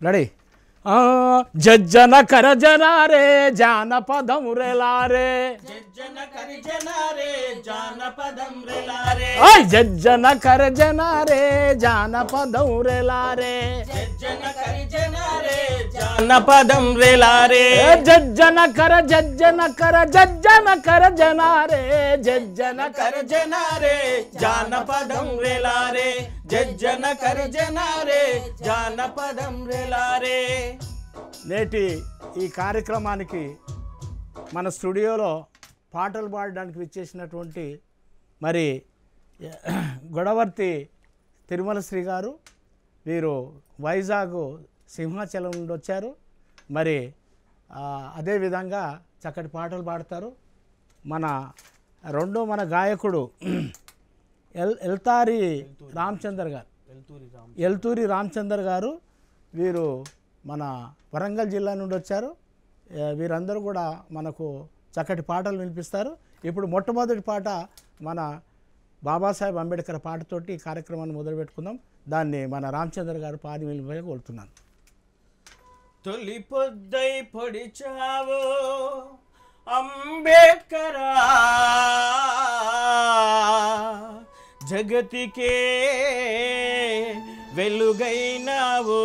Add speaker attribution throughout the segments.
Speaker 1: Ready ఆ, జజ్జన కరజనారే జానపదం రెలారే
Speaker 2: జజ్జన కరిజనారే జానపదం రెలారే
Speaker 1: ఆయ్ జజ్జన కరజనారే జానపదం రెలారే
Speaker 2: జజ్జన కరిజనారే జానపదం రెలారే
Speaker 1: ఏ జజ్జన కర జజ్జన కర జజ్జన కర జనారే జజ్జన కర
Speaker 2: కరిజనారే జానపదం రెలారే జజ్జన కరిజనారే జానపదం రెలారే
Speaker 1: నేటి ఈ కార్యక్రమానికి మన స్టూడియోలో పాటలు పాడడానికి విచ్చేసినటువంటి మరి గొడవర్తి తిరుమల శ్రీ గారు వీరు వైజాగ్ సింహాచలం నుండి వచ్చారు మరి ఆ, అదేవిధంగా చక్కటి పాటలు పాడతారు మన రెండో మన గాయకుడు ఎల్ ఎల్తారి రామచందర్ గారు ఎల్తూరి రామచందర్ గారు వీరు మన వరంగల్ జిల్లా నుండి వచ్చారు ఏ, వీరందరూ కూడా మనకు చక్కటి పాటలు వినిపిస్తారు ఇప్పుడు మొట్టమొదటి పాట మన బాబాసాహెబ్ అంబేద్కర్ పాటతోటి ఈ కార్యక్రమాన్ని మొదలుపెట్టుకుందాం దాన్ని మన రామచంద్ర గారు పాడి వెళ్ళిపోయి కోరుతున్నాను
Speaker 2: తొలి పొద్దై పొడిచావో అంబేద్కరా జగతికే వెలుగైనావో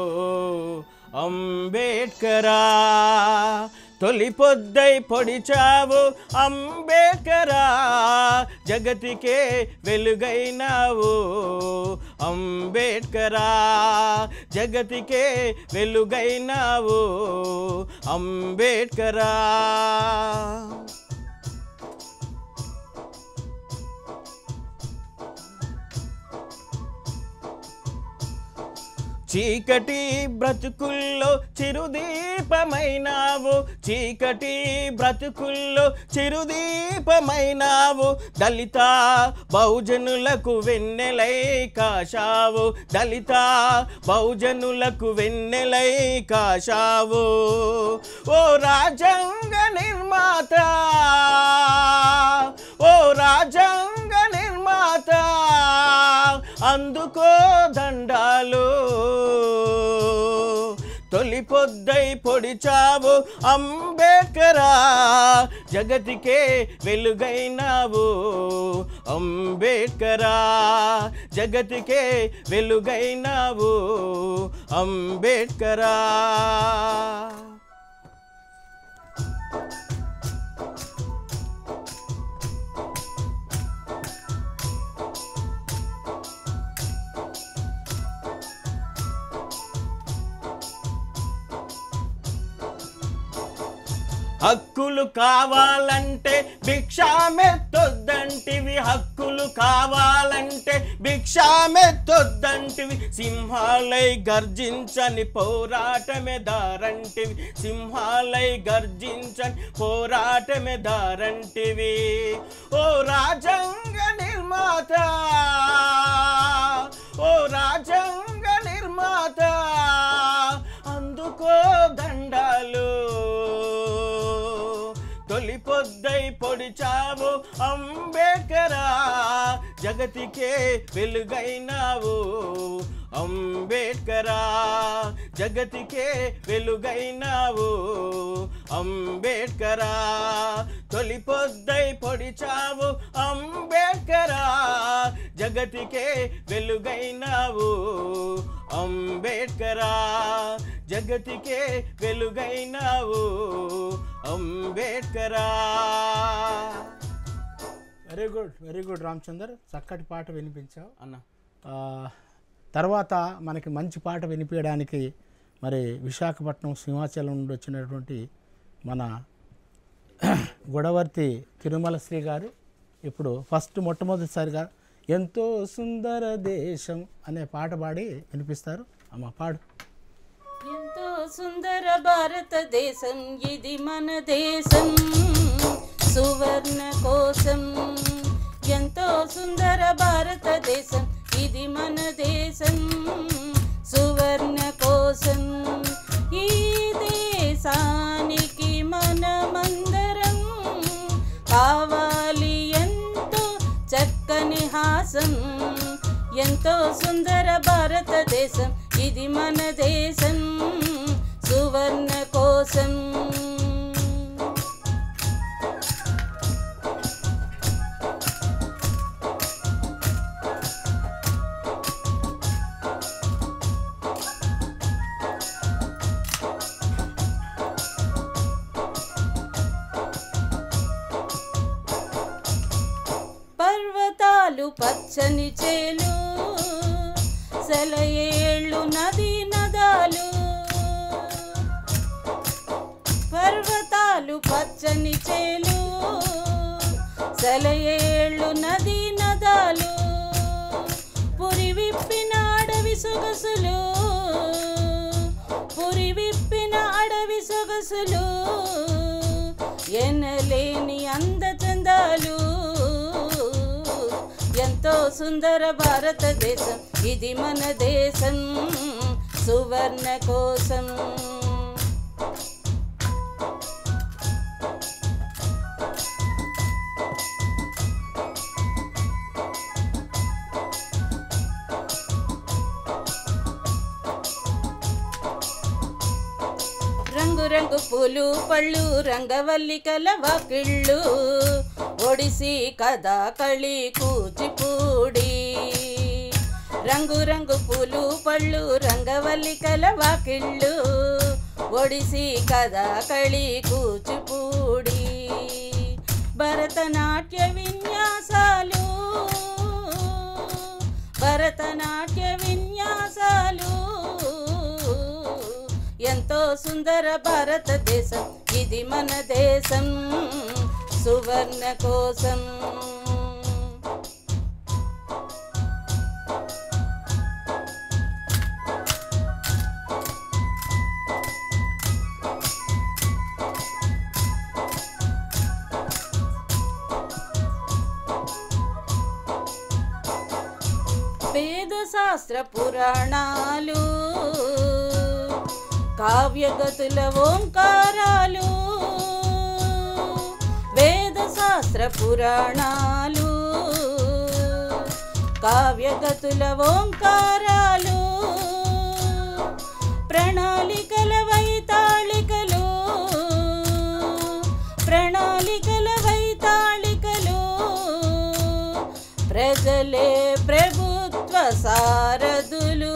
Speaker 2: అంబేద్కరా తొలి పొద్దై పొడిచావు అంబేద్కరా జగతికే వెలుగైనావు అంబేద్కరా జగతికే వెలుగైనావు అంబేద్కరా చీకటి బ్రతుకుల్లో చిరుదీపమైనావు చీకటి బ్రతుకుల్లో చిరుదీపమైనావు దళిత బహుజనులకు వెన్నెలై కాశావు దళిత బహుజనులకు వెన్నెలై కాశావు ఓ రాజ్యాంగ నిర్మాత ఓ రాజ్యాంగ నిర్మాత అందుకో దండాలు తొలి పొద్దై పొడిచావు అంబేద్కరా జగతికే వెలుగైనావు అంబేద్కరా జగతికే వెలుగైనావు అంబేద్కరా హక్కులు కావాలంటే భిక్షామెత్తొద్దంటివి హక్కులు కావాలంటే భిక్షామెత్తొద్దంటివి సింహాలై గర్జించని పోరాటమే దారంటివి సింహాలై గర్జించని పోరాటమే దారంటివి ఓ రాజంగ నిర్మాత ఓ రాజంగ నిర్మాత అందుకో దండాలు తొలి పొద్దై పొడిచావు అంబేద్కరా జగతికే వెలుగైనావు అంబేద్కరా జగతికే వెలుగైనావు అంబేద్కరా తొలి పొద్దై పొడిచావు అంబేద్కరా జగతికే వెలుగైనావు అంబేద్కరా జగతికే వెలుగైనావు అంబేద్కరా
Speaker 1: very good very good Ramachandar చక్కటి పాట వినిపించావు
Speaker 2: అన్న
Speaker 1: ఆ, తర్వాత మనకి మంచి పాట వినిపించడానికి మరి విశాఖపట్నం సింహాచలం నుండి వచ్చినటువంటి మన గొడవర్తి తిరుమల శ్రీ గారు ఇప్పుడు ఫస్ట్ మొట్టమొదటిసారిగా ఎంతో సుందర దేశం అనే పాట పాడి వినిపిస్తారు అమ్మ పాడు
Speaker 3: ఎంతో సుందర భారతదేశం ఇది మన దేశం సువర్ణ కోసం ఎంతో సుందర భారతదేశం ఇది మన దేశం సువర్ణ కోసం ఈ దేశానికి మనమందరం కావాలి ఎంతో చక్కని హాసం ఎంతో సుందర భారతదేశం ఇది మన దేశం సువర్ణ కోసం పర్వతాలు పచ్చని చేలు సెలయేళ్ళు నది నదాలు పర్వతాలు పచ్చని చేలు సెలయేళ్ళు నది నదాలు పురి విప్పిన అడవి సొగసులు పురి విప్పిన అడవి సొగసులు ఎనలేని అందచందాలు ఎంతో సుందర భారతదేశం ఇది మన దేశం సువర్ణ కోసం రంగు రంగు పూలు పళ్ళు రంగవల్లికల వాకిళ్ళు ఒడిసి కథా కళి కూచిపూడి రంగు రంగు పూలు పళ్ళు రంగవల్లికల వాకిళ్ళు ఒడిసి కథా కళి కూచిపూడి భరతనాట్య విన్యాసాలు భరతనాట్య విన్యాసాలు ఎంతో సుందర భారతదేశం ఇది మన దేశం సువర్ణ కోసం వేద శాస్త్ర పురాణాలు కావ్యగతుల ఓంకారాలు వేద శాస్త్ర పురాణాలు కావ్యగతుల ఓంకారాలు ప్రణాళికల వైతాళికలు ప్రణాళికల వైతాళికలు ప్రజలే ప్రభుత్వ సారథులు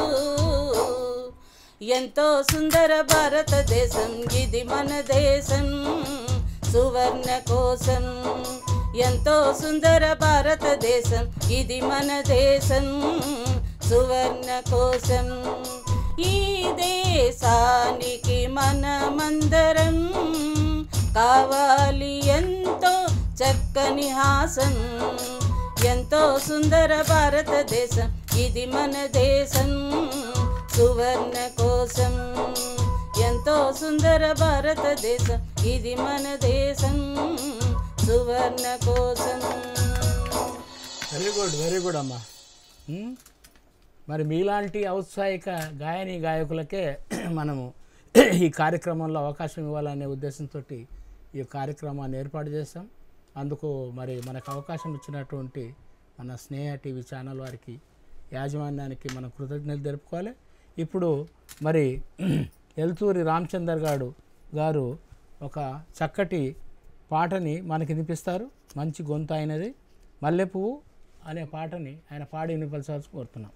Speaker 3: ఎంతో సుందర భారతదేశం ఇది మన దేశం సువర్ణ కోసం ఎంతో సుందర భారతదేశం ఇది మన దేశం సువర్ణ కోసం ఈ దేశానికి మనమందరం కావాలి ఎంతో చక్కని హాసం ఎంతో సుందర భారతదేశం ఇది మన దేశం సువర్ణ కోసం ఎంతో సుందర భారతదేశం ఇది మన దేశం సువర్ణ కోసం
Speaker 1: వెరీ గుడ్ వెరీ గుడ్ అమ్మా ఉమ్? మరి మీలాంటి ఔత్సాహిక గాయని గాయకులకే మనము ఈ కార్యక్రమంలో అవకాశం ఇవ్వాలనే ఉద్దేశంతో ఈ కార్యక్రమాన్ని ఏర్పాటు చేస్తాం అందుకు మరి మనకు అవకాశం ఇచ్చినటువంటి మన స్నేహ టీవీ ఛానల్ వారికి యాజమాన్యానికి మనం కృతజ్ఞతలు తెలుపుకోవాలి ఇప్పుడు మరి ఎల్తూరి రామచందర్ గారు గారు ఒక చక్కటి పాటని మనకి వినిపిస్తారు మంచి గొంతు అయినది మల్లెపువ్వు అనే పాటని ఆయన పాడి వినిపించాల్సి కోరుతున్నాం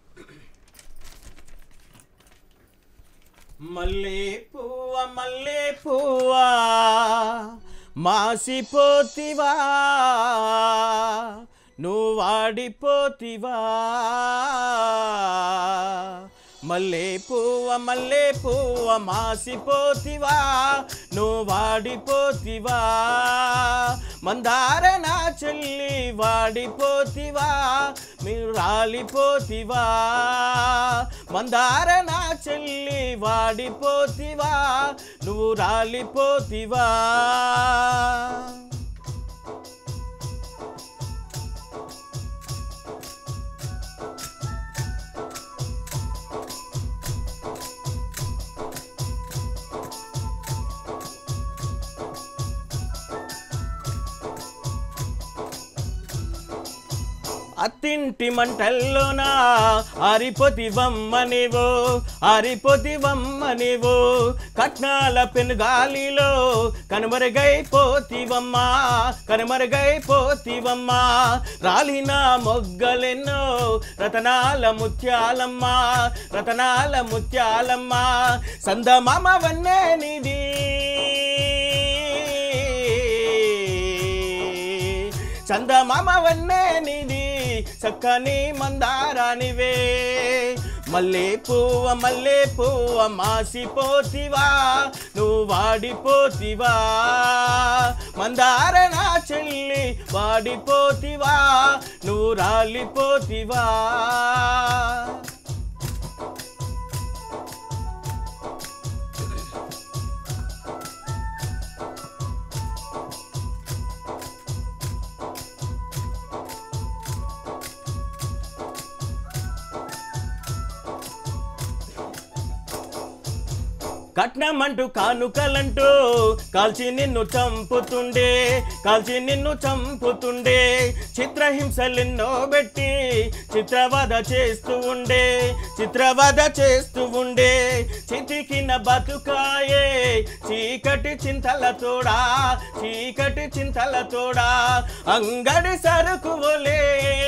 Speaker 2: మల్లె పువ్వ మల్లె పువ్వా మాసిపోతివా నువ్వు వాడిపోతివా మల్లె పువ్వ మల్లె పువ్వ మాసిపోతివా నువ్వు వాడిపోతివా మందార నా చెల్లి వాడిపోతివా మీరు రాలిపోతివా మందార నా చెల్లి వాడిపోతివా నువ్వు రాలిపోతివా అత్తింటి మంటల్లోన ఆరిపోతివమ్మ నీవు ఆరిపోతివమ్మ నీవు కట్నాల పెనుగాలిలో కనుమరుగైపోతివమ్మా కనుమరుగైపోతివమ్మా రాలిన మొగ్గలెన్నో రతనాల ముత్యాలమ్మ రతనాల ముత్యాలమ్మ సందమామ వన్నే నిధి చందమామ వన్నే నిధి చక్కని మందారానివే మల్లె పువ్వ మల్లె పువ్వ మాసిపోతివా నువ్వు వాడిపోతివా మందార నా చెల్లి వాడిపోతివా నువ్వు రాలిపోతివా కట్నమంటూ కానుకలంటూ కాల్చి నిన్ను చంపుతుండే కాల్చి నిన్ను చంపుతుండే చిత్రహింసలెన్నో పెట్టి చిత్రవద చేస్తూ ఉండే చిత్రవద చేస్తూ ఉండే చితికిన బతుకాయే చీకటి చింతల తోడా చీకటి చింతల తోడా అంగడి సరుకు ఒలే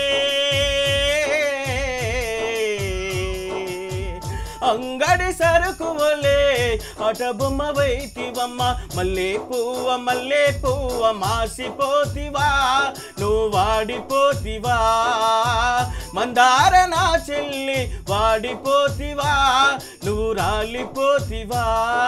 Speaker 2: అంగడి సరుకు ఒలే అట బొమ్మ వైతివమ్మ మల్లె పువ్వ మల్లె పువ్వ మాసిపోతివా నువ్వు వాడిపోతివా మందార నా చెల్లి వాడిపోతివా నువ్వు రాలిపోతివా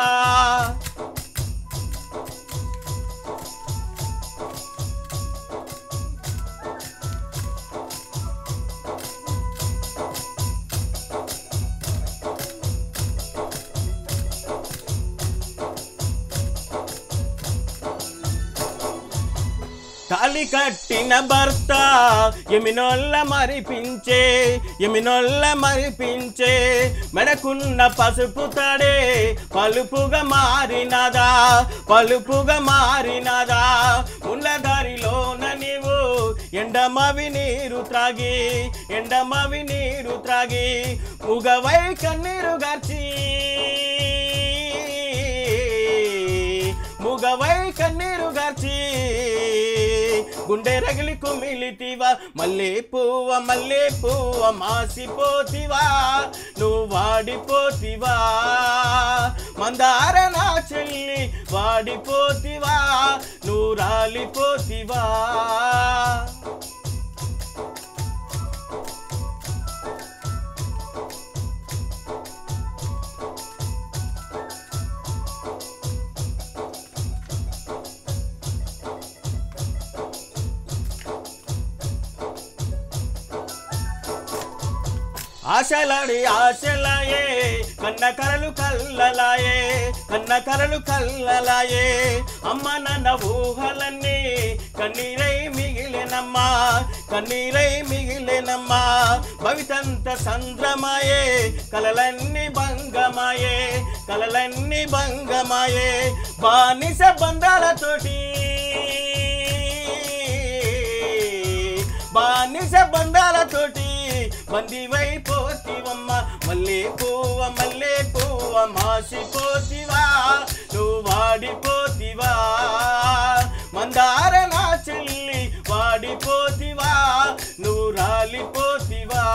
Speaker 2: తాలి కట్టిన భర్త ఎమినొల్ల మరిపించే ఎమినొల్ల మరిపించే మెడకున్న పసుపు తడే పలుపుగా మారినదా పలుపుగా మారినదా ముళ్ళదారిలోన నీవు ఎండమవి నీరు త్రాగి ఎండమవి నీరు త్రాగి ముగవై కన్నీరు గార్చి ముగవై కన్నీరు గార్చి గుండె రగిలి కుమిలితివా మల్లె పువ్వ మల్లె పువ్వ మాసిపోతివా నువ్వు వాడిపోతివా మందార నా చెల్లి వాడిపోతివా నువ్వు రాలిపోతివా ఆశలాడి ఆశలాయే కన్న కరలు కల్లలాయే కన్న కరలు కల్లలాయే అమ్మ నాన్న ఊహలన్నీ కన్నీరై మిగిలినమ్మా కన్నీరై మిగిలినమ్మా భవితంత సంద్రమాయే కలలన్నీ భంగమాయే కలలన్నీ భంగమాయే బానిస బంధాలతోటి బానిస బంధాలతోటి బందివైపోతివమ్మ మల్లె పువ్వ మల్లె పువ్వ మాసిపోతివా నువ్వు వాడిపోతివా మందార నా చెల్లి వాడిపోతివా నువ్వు రాలిపోతివా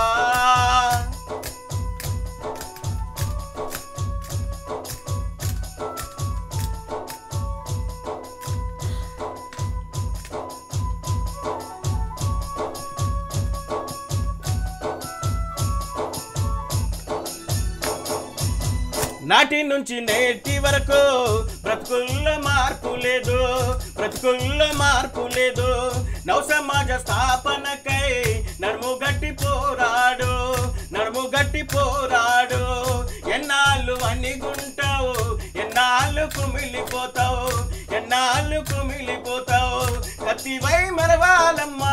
Speaker 2: నాటి నుంచి నేటి వరకు బ్రతుకుల్లో మార్పు లేదు బ్రతుకుల్లో మార్పు లేదు నవ సమాజ స్థాపనకై నడుము గట్టి పోరాడు నడుము గట్టి పోరాడు ఎన్నాళ్ళు అనిగుంటావు ఎన్నాళ్ళు కుమిలిపోతావు ఎన్నాళ్ళు కుమిలిపోతావు కత్తివై మరవాలమ్మా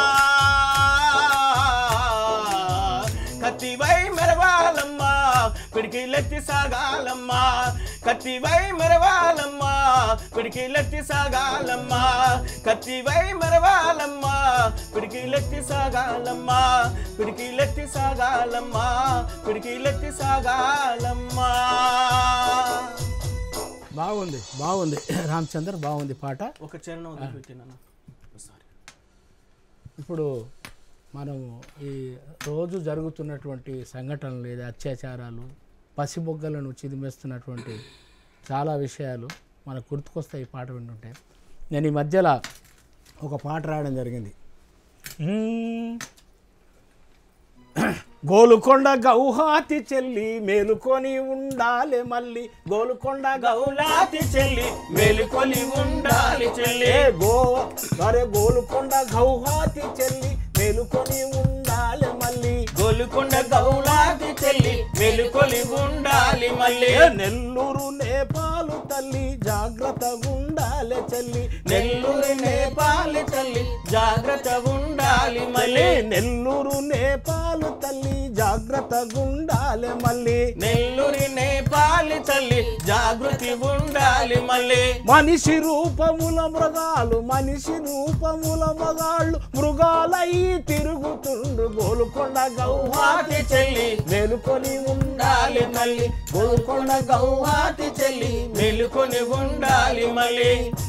Speaker 2: కత్తివై మెరవాలమ్మా పిడికిలెత్తి సాగాలమ్మా కత్తివై మరవాలమ్మా పిడికిలెత్తి సాగాలమ్మా కత్తివై మరవాలమ్మా పిడికిలెత్తి సాగాలమ్మా పిడికిలెత్తి సాగాలమ్మా పిడికిలెత్తి సాగాలమ్మా
Speaker 1: బాగుంది బాగుంది రామచంద్ర బాగుంది పాట
Speaker 2: ఒక చరణం వదిలిపెట్టినాను సారీ
Speaker 1: ఇప్పుడు మనము ఈ రోజు జరుగుతున్నటువంటి సంఘటనలు లేదా అత్యాచారాలు పసిబొగ్గలను చిదిమేస్తున్నటువంటి చాలా విషయాలు మనకు గుర్తుకొస్తాయి ఈ పాట వింటుంటే నేను ఈ మధ్యలో ఒక పాట రాయడం జరిగింది మ్మ్. గోలుకొండ గౌహాతి చెల్లి మేలుకొని ఉండాలి మళ్ళీ గోలుకొండ
Speaker 2: గౌలాతి చెల్లి మేలుకొని ఉండాలి చెల్లి
Speaker 1: ఏ గో అరే గోలుకొండ గౌహాతి చెల్లి మేలుకొని ఉండాలి మళ్ళీ
Speaker 2: గోలుకొండ గౌలాతి చెల్లి మేలుకొని ఉండాలి మళ్ళీ
Speaker 1: ఏ నెల్లూరు నేపాలు తల్లి జాగ్రత్తగా ఉండాలి చెల్లి
Speaker 2: నెల్లూరు నేపాలి తల్లి జాగ్రత్త ఉండాలి
Speaker 1: మళ్ళీ
Speaker 2: మళ్ళీ
Speaker 1: నెల్లూరు నేపాలు తల్లి జాగ్రత్తగా ఉండాలి మళ్ళీ
Speaker 2: నెల్లూరి నేపాలి తల్లి జాగృతి ఉండాలి మళ్ళీ
Speaker 1: మనిషి రూపముల మృగాలు మనిషి రూపముల మగాళ్ళు మృగాలై తిరుగుతుండ్రు గోలుకొండ గౌహాతి
Speaker 2: గౌహాతి చెల్లి
Speaker 1: మేలుకొని ఉండాలి
Speaker 2: ఉండాలి మళ్ళీ గోల్కొండ గౌహాతి చెల్లి మేలుకొని ఉండాలి మళ్ళీ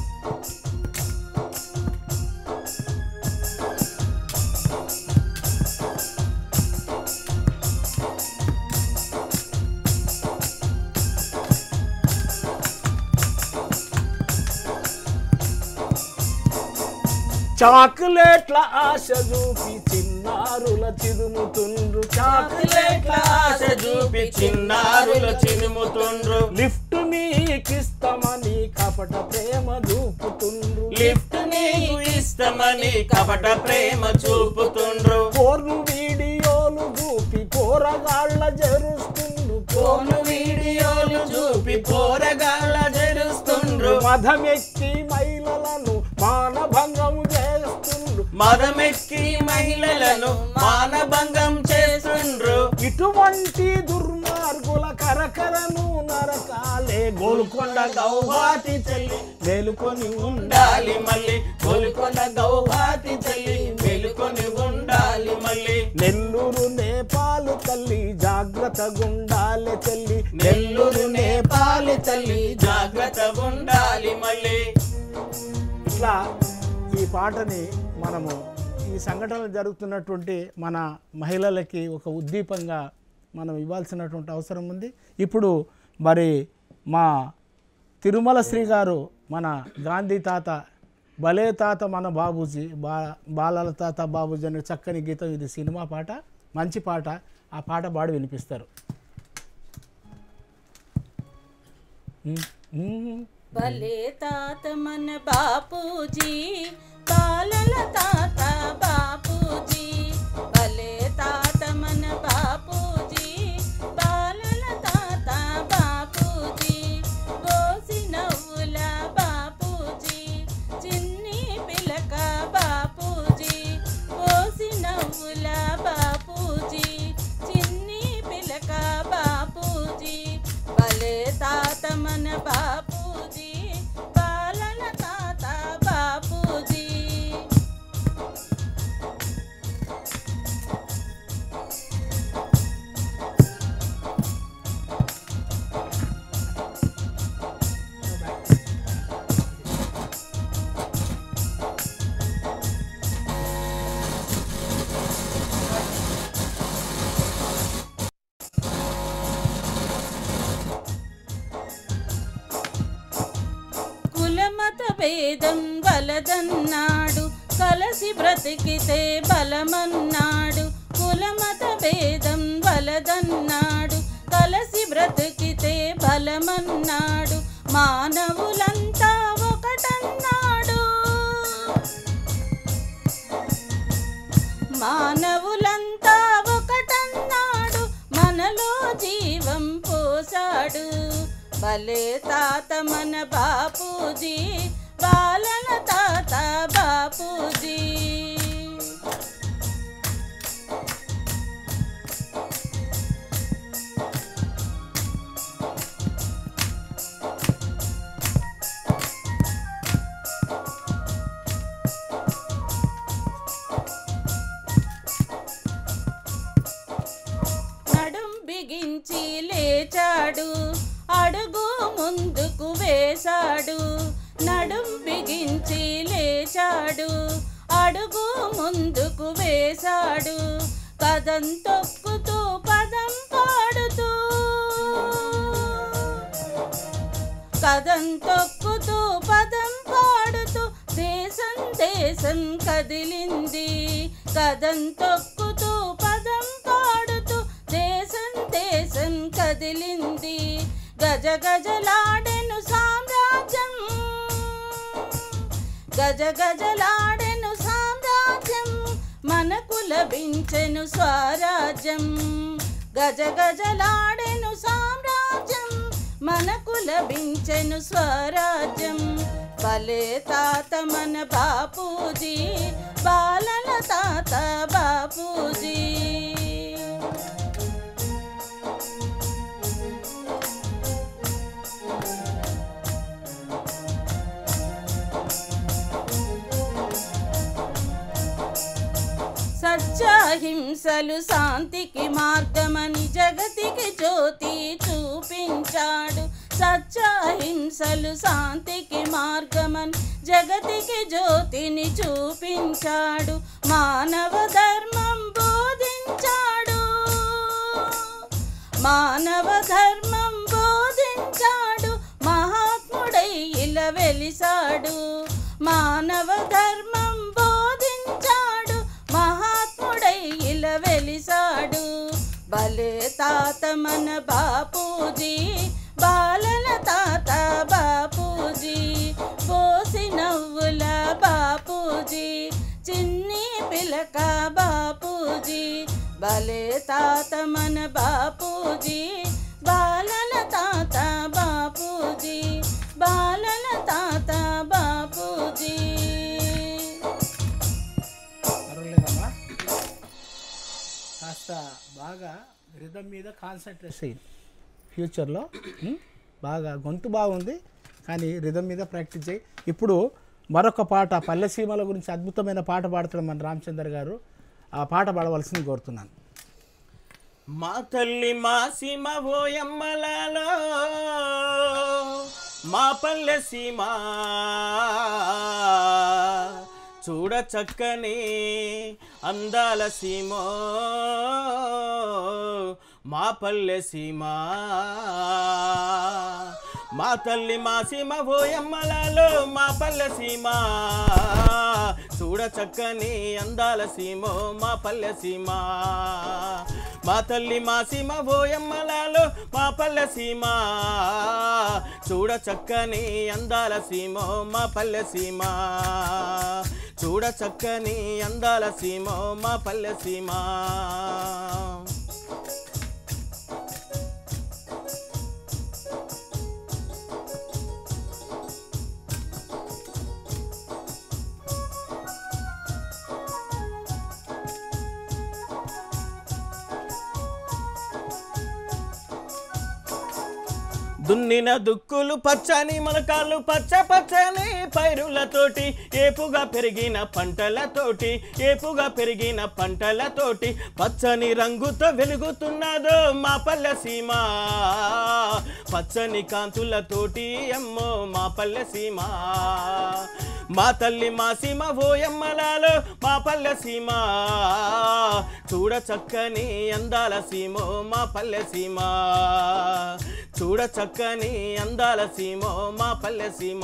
Speaker 1: చాక్లెట్ల ఆశ చూపి చిన్నారుల చిరుముతుండ్రు
Speaker 2: చాక్లెట్ల ఆశ చూపి చిన్నారుల చినుముతుండ్రు
Speaker 1: లిఫ్ట్ నీకిస్తామని కపట ప్రేమ చూపుతుండ్రు
Speaker 2: లిఫ్ట్ నీకు ఇష్టమని కపట ప్రేమ చూపుతుండ్రు
Speaker 1: పోర్ను వీడియోలు చూపి పోరగాళ్ళ జరుస్తుండ్రు
Speaker 2: ఫోను వీడియోలు చూపి పోరగాళ్ళ జరుస్తుండ్రు
Speaker 1: మధమెక్కి మహిళలను మానభంగం చేస్తుండ్రు
Speaker 2: మదమెక్కి మహిళలను మానభంగం చేస్తుండ్రు
Speaker 1: ఇటువంటి దుర్మార్గుల కరకరను నరకాలే గోల్కొండ గౌహాతి చెల్లి మేలుకొని ఉండాలి
Speaker 2: ఉండాలి మళ్ళీ గోల్కొండ గౌహాతి చెల్లి మేలుకొని ఉండాలి మళ్ళీ
Speaker 1: నెల్లూరు నేపాలు తల్లి జాగ్రత్తగా ఉండాలి చెల్లి
Speaker 2: నెల్లూరు నేపాలి తల్లి జాగ్రత్త ఉండాలి మళ్ళీ
Speaker 1: ఇట్లా ఈ పాటని మనము ఈ సంఘటనలు జరుగుతున్నటువంటి మన మహిళలకి ఒక ఉద్దీపంగా మనం ఇవ్వాల్సినటువంటి అవసరం ఉంది ఇప్పుడు మరి మా తిరుమల శ్రీ గారు మన గాంధీ తాత భలే తాత మన బాబూజీ బా బాలల తాత బాబూజీ అనే చక్కని గీతం ఇది సినిమా పాట మంచి పాట ఆ పాట పాడి వినిపిస్తారు ఉమ్, ఉమ్.
Speaker 3: భలే తాత మన బాపూజీ బాలల తాత బాపూజీ భలే తాత మన బాపూజీ బాలల తాత బాపూజీ బోసి నవ్వుల బాపూజీ చిన్ని పిలక బాపూజీ బోసి నవ్వుల బాపూజీ చిన్ని పిలక బాపూజీ భలే తాత మన బాపూజీ బాలల తాత బాపూజీ కులమత భేదం వలదన్నాడు కలసి బ్రతికితే బలమన్నాడు కులమత భేదం వలదన్నాడు కలసి బ్రతికితే బలమన్నాడు మానవులంతా ఒకటన్నాడు మానవులంతా ఒకటన్నాడు మనలో జీవం పోసాడు భలే తాత మన బాపూజీ బాలల తాత బాపూజీ వేశాడు అడుగు ముందుకు వేశాడు నడుం బిగించి లేచాడు అడుగు ముందుకు వేశాడు కదం తొక్కుతూ పదం పాడుతూ కదం తొక్కుతూ పదం పాడుతూ దేశం దేశం కదిలింది కదం తొక్కుతూ పదం పాడుతూ దేశం దేశం కదిలింది గజ గజలాడెను సామ్రాజ్యం గజ గజలాడెను సామ్రాజ్యం మనకు లభించెను స్వరాజ్యం గజ గజలాడెను సామ్రాజ్యం మనకు లభించెను స్వరాజ్యం భలే తాత మన బాపూజీ బాలల తాత బాపూజీ సత్యాహింసలు శాంతికి మార్గమని జగతికి జ్యోతి చూపించాడు సత్యాహింసలు శాంతికి మార్గమని జగతికి జ్యోతిని చూపించాడు మానవ ధర్మం బోధించాడు మానవ ధర్మం బోధించాడు మహాత్ముడై ఇలా వెలిసాడు మానవ ధర్మం బోధించాడు మహాత్ముడై ఇలా వెలిసాడు భలే తాత మన బాపూజీ బాలల తాత బాపూజీ పోసి నవ్వుల బాపూజీ చిన్ని పిలక బాపూజీ భలే తాత మన బాపూజీ బాలల తాత బాపూజీ బాలల తాత బాపూజీ
Speaker 1: పర్వాలేదమ్మా కాస్త బాగా రిధం మీద కాన్సన్ట్రేట్ చేయి ఫ్యూచర్లో ఉం? బాగా గొంతు బాగుంది కానీ రిధం మీద ప్రాక్టీస్ చేయి ఇప్పుడు మరొక పాట పల్లెసీమల గురించి అద్భుతమైన పాట పాడుతున్నాం మన రామచంద్ర గారు ఆ పాట పాడవలసింది కోరుతున్నాను
Speaker 2: మా తల్లి మా సీమ ఓయమ్మలలో మా పల్లె సీమ చూడ చక్కని అందాల సీమ మా పల్లె సీమ మా తల్లి మా సీమ ఓయమ్మలలో మా పల్లె సీమ చూడ చక్కని అందాల సీమో మా పల్లె సీమ మా తల్లి మా సీమ ఓయమ్మలలో మా పల్లె సీమ చూడ చక్కని అందాల సీమో మా పల్లె సీమ చూడ చక్కని అందాల సీమో మా పల్లె సీమ దున్నిన దుక్కులు పచ్చని మొలకాలు పచ్చ పచ్చని పైరులతోటి ఏపుగా పెరిగిన పంటలతోటి ఏపుగా పెరిగిన పంటలతోటి పచ్చని రంగుతో వెలుగుతున్నదో మా పల్లె సీమ పచ్చని కాంతులతోటి అమ్మో మా పల్లె సీమ మా తల్లి మా సీమ ఓయమ్మలాలో మా పల్లె సీమ చూడ చక్కని అందాల సీమో మా పల్లె సీమ చూడ చక్కని అందాల సీమో మా పల్లె సీమ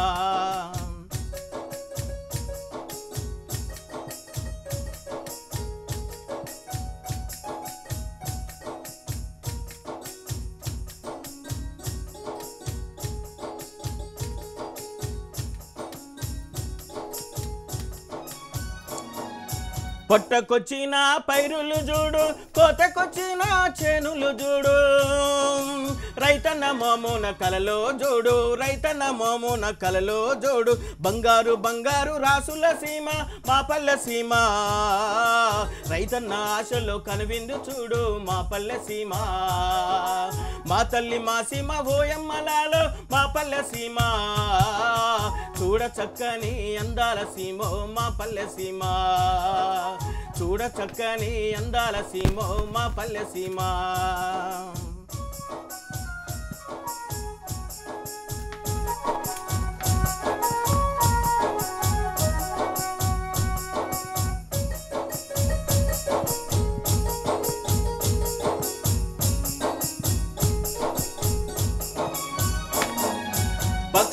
Speaker 2: పొట్టకొచ్చిన పైరులు చూడు కోతకొచ్చిన చేనులు చూడు రైతన్న మోమున కలలో జోడు రైతన్న మోమున కలలో జోడు బంగారు బంగారు రాసుల సీమ మా పల్లె సీమ రైతన్న ఆశలో కనువిందు చూడు మా పల్లె సీమ మా తల్లి మా సీమ ఓయమ్మలాలో మా పల్లె సీమ చూడ చక్కని అందాల సీమో మా పల్లె సీమ చూడ చక్కని అందాల సీమో మా పల్లె సీమ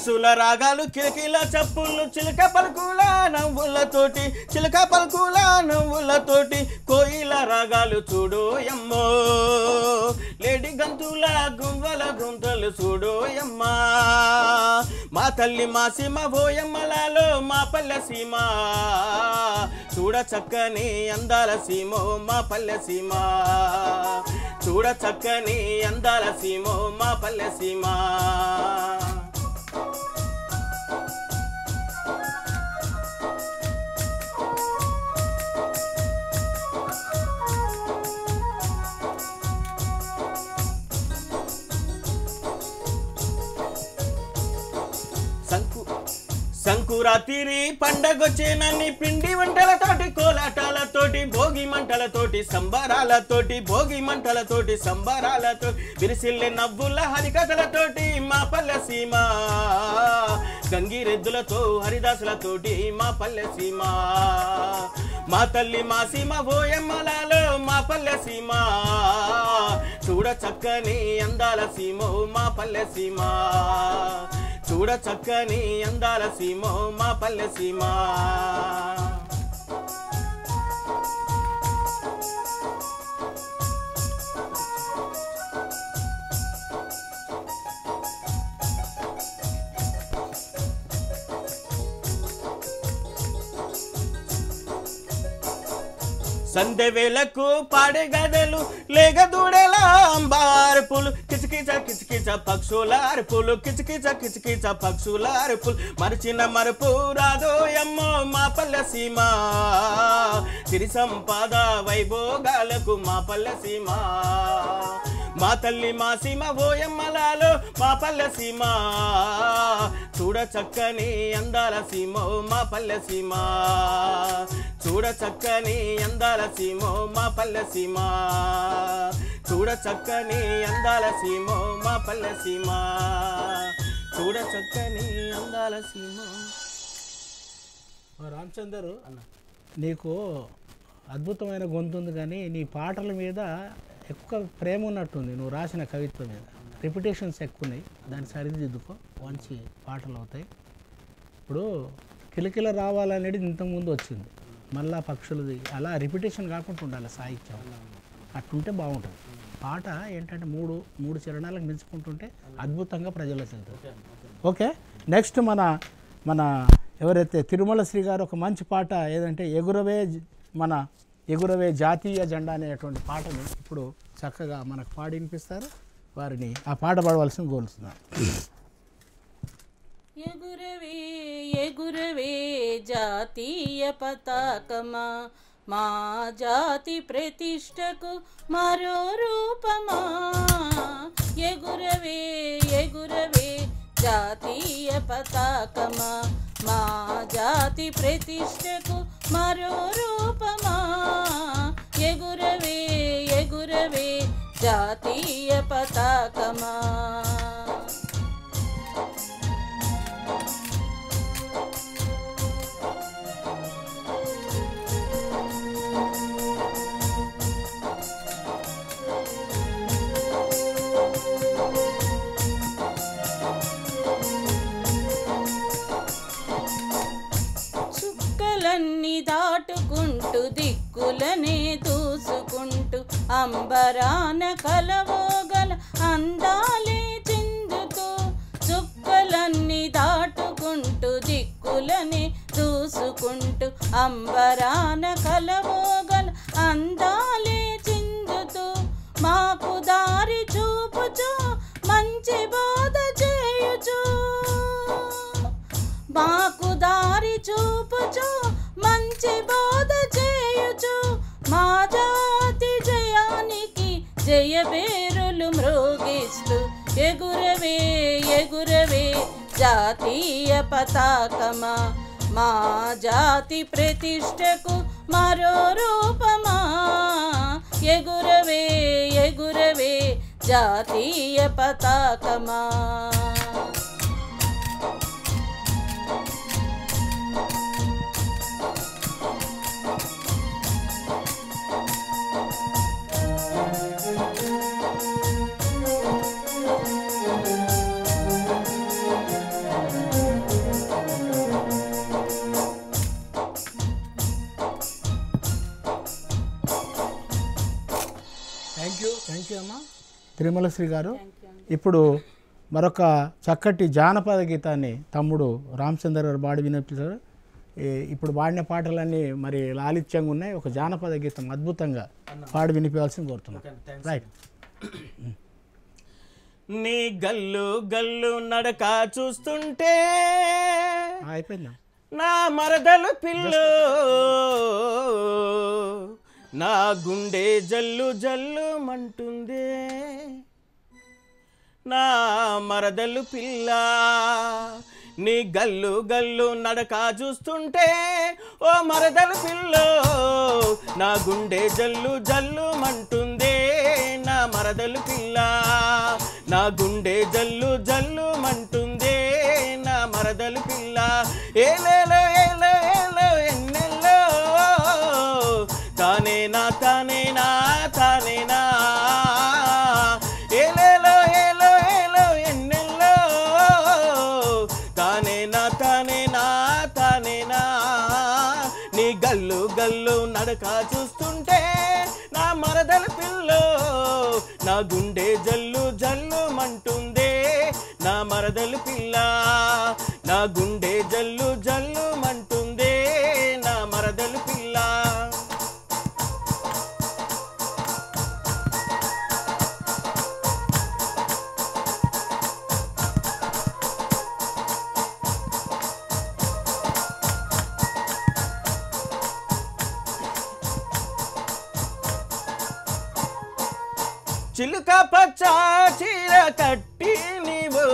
Speaker 2: పక్షుల రాగాలు కిలకిల చప్పుళ్ళు చిలక పలుకుల నవ్వులతోటి చిలక పలుకుల నవ్వులతోటి కోయిల రాగాలు చూడు ఎమ్మో లేడి గంతుల గువ్వల గుంతలు చూడు ఎమ్మా మా తల్లి మా సీమ పోయమ్మలలో మా పల్లె సీమ చూడ చక్కని అందాల సీమో మా పల్లె సీమ చూడ చక్కని అందాల సీమో మా పల్లె సీమ సంకు సంకురాతిరి పండగొచ్చేనన్ని పిండి వంటలతోటి కోలాటాలతోటి భోగి మంటలతోటి సంబరాలతోటి భోగి మంటలతోటి సంబరాలతో విరిసిల్లే నవ్వుల హరికథలతోటి మా పల్లె సీమ గంగిరెద్దులతో హరిదాసులతోటి మా పల్లె సీమ మా తల్లి మా సీమ ఓయమ్మలాలో మా పల్లె సీమ చూడ చక్కని అందాల సీమో మా పల్లె సీమ చూడ చక్కని అందాల సీమో మా పల్లె సీమ సంధ్య వేళకు పాడే గదలు లేగ దూడేలా అంబార్పులు కిచకిచ కిచకిచ పక్షుల అరుపులు కిచకిచ కిచకిచ పక్షుల అరుపులు మరిచిన మరుపు రాదోయమ్మో మా పల్లె సీమ సిరి సంపాద వైభోగాలకు మా పల్లె సీమ మా తల్లి మా సీమ ఓయమ్మలాలో మా పల్లె సీమ చూడ చక్కని అందాల సీమో మా పల్లె సీమ చూడ చక్కని అందాల సీమో మా పల్లె సీమ చూడ చక్కని అందాల సీమో మా పల్లె సీమ చూడ చక్కని అందాల సీమో
Speaker 1: ఓ రామచందర్ నీకు అద్భుతమైన గొంతు ఉంది కానీ నీ పాటల మీద ఎక్కువ ప్రేమ ఉన్నట్టుంది నువ్వు రాసిన కవిత్వం మీద రిపిటేషన్స్ ఎక్కువ ఉన్నాయి దాన్ని సరిదిద్దుకో మంచి పాటలు అవుతాయి ఇప్పుడు కిలకిల రావాలనేది ఇంతకుముందు వచ్చింది మళ్ళా పక్షులది అలా రిపిటేషన్ కాకుండా ఉండాలి సాహిత్యం అట్టుంటే బాగుంటుంది పాట ఏంటంటే మూడు మూడు చరణాలకు మించుకుంటుంటే అద్భుతంగా ప్రజలకు వెళ్తుంది ఓకే నెక్స్ట్ మన మన ఎవరైతే తిరుమల శ్రీ గారు ఒక మంచి పాట ఏదంటే ఎగురవే జ- మన ఎగురవే జాతీయ జెండా అనేటువంటి పాటను ఇప్పుడు చక్కగా మనకు పాడి వినిపిస్తారు వారిని ఆ పాట పాడవలసిన కోరుతున్నాను
Speaker 3: ఎగురవే ఎగురవే జాతీయ పతాకమా మా జాతి ప్రతిష్టకు మరో రూపమా ఎగురవే ఎగురవే జాతీయ పతాకమా మా జాతి ప్రతిష్టకు మరో రూపమా ఎగురవే ఎగురవే జాతీయ పతాకమా చుక్కలన్నీ దాటుకుంటూ దిక్కులనే దూసుకుంటూ అంబరాన కలవోగల అందాలే చిందుతూ చుక్కలన్నీ దాటుకుంటూ దిక్కులనే దూసుకుంటూ అంబరాన కలవోగల అందాలే చిందుతూ మాకు దారి చూపుచూ మంచి బోధ చేయుచూ మాకు దారి చూపుచు మంచి బోధ చేయుచు మా జాతి జయానికి జయ పేరులు మ్రోగిస్తూ ఎగురవే ఎగురవే జాతీయ పతాకమా మా జాతి ప్రతిష్టకు మరో రూపమా ఎగురవే ఎగురవే జాతీయ పతాకమా
Speaker 1: తిరుమలశ్రీ గారు ఇప్పుడు మరొక చక్కటి జానపద గీతాన్ని తమ్ముడు రామచంద్ర గారు పాడి వినిపించారు ఈ- ఇప్పుడు పాడిన పాటలన్నీ మరి లాలిత్యంగా ఉన్నాయి ఒక జానపద గీతం అద్భుతంగా పాడి వినిపించాల్సింది కోరుతున్నాను రైట్
Speaker 2: నీ గల్లు గల్లు నడక చూస్తుంటే
Speaker 1: ఆ, అయిపోయిందా
Speaker 2: నా మరదలు పిల్లు నా గుండె జల్లు జల్లు మంటుందే నా మరదలు పిల్ల నీ గల్లు గల్లు నడక చూస్తుంటే ఓ మరదలు పిల్లో నా గుండె జల్లు జల్లు మంటుందే నా మరదలు పిల్ల నా గుండె జల్లు జల్లు మంటుందే నా మరదలు పిల్ల ఏలేలో ఏలో ఏలో ఎన్నెల్లో తానేనా తానేనా తానేనా ఏలేలో ఏలో ఏలో ఎన్నెల్లో తానేనా తానేనా తానేనా నీ గల్లు గల్లు నడక చూస్తుంటే నా మరదల పిల్లో నా గుండె జల్లు జల్లు మంటుందే నా మరదలు పిల్ల నా గుండె జల్లు జల్లు మంటుందే నా మరదలు పిల్ల చిలుక పచ్చ చీర కట్టి నీవు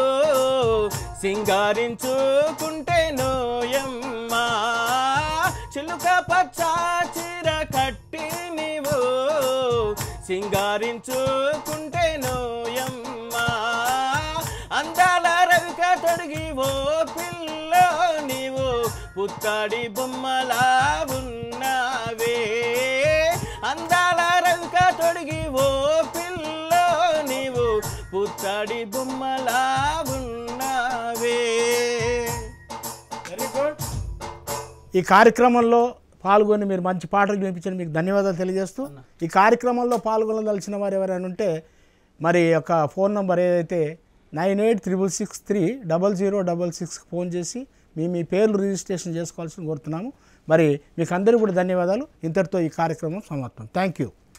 Speaker 2: సింగారించుకుంటే నోయమ్మా చిలుక పచ్చ చీర కట్టి నీవు సింగారించుకుంటే నోయమ్మా అందాల రవిక తొడిగి ఓ పిల్ల నీవు పుత్తాడి బొమ్మలా ఉన్నావే అందాల రవిక తొడిగి ఓ పిల్ల నీవు పుత్తాడి బొమ్మలా ఉన్నావే వెరీ గుడ్
Speaker 1: ఈ కార్యక్రమంలో పాల్గొని మీరు మంచి పాటలు వినిపించండి మీకు ధన్యవాదాలు తెలియజేస్తూ ఈ కార్యక్రమంలో పాల్గొనదలిచిన వారు ఎవరైనా ఉంటే మరి యొక్క ఫోన్ నంబర్ ఏదైతే nine eight triple six three double zero double సిక్స్కి ఫోన్ చేసి మీ మీ పేర్లు రిజిస్ట్రేషన్ చేసుకోవాల్సి కోరుతున్నాము మరి మీకు అందరికీ కూడా ధన్యవాదాలు ఇంతటితో ఈ కార్యక్రమం సమాప్తం థ్యాంక్ యూ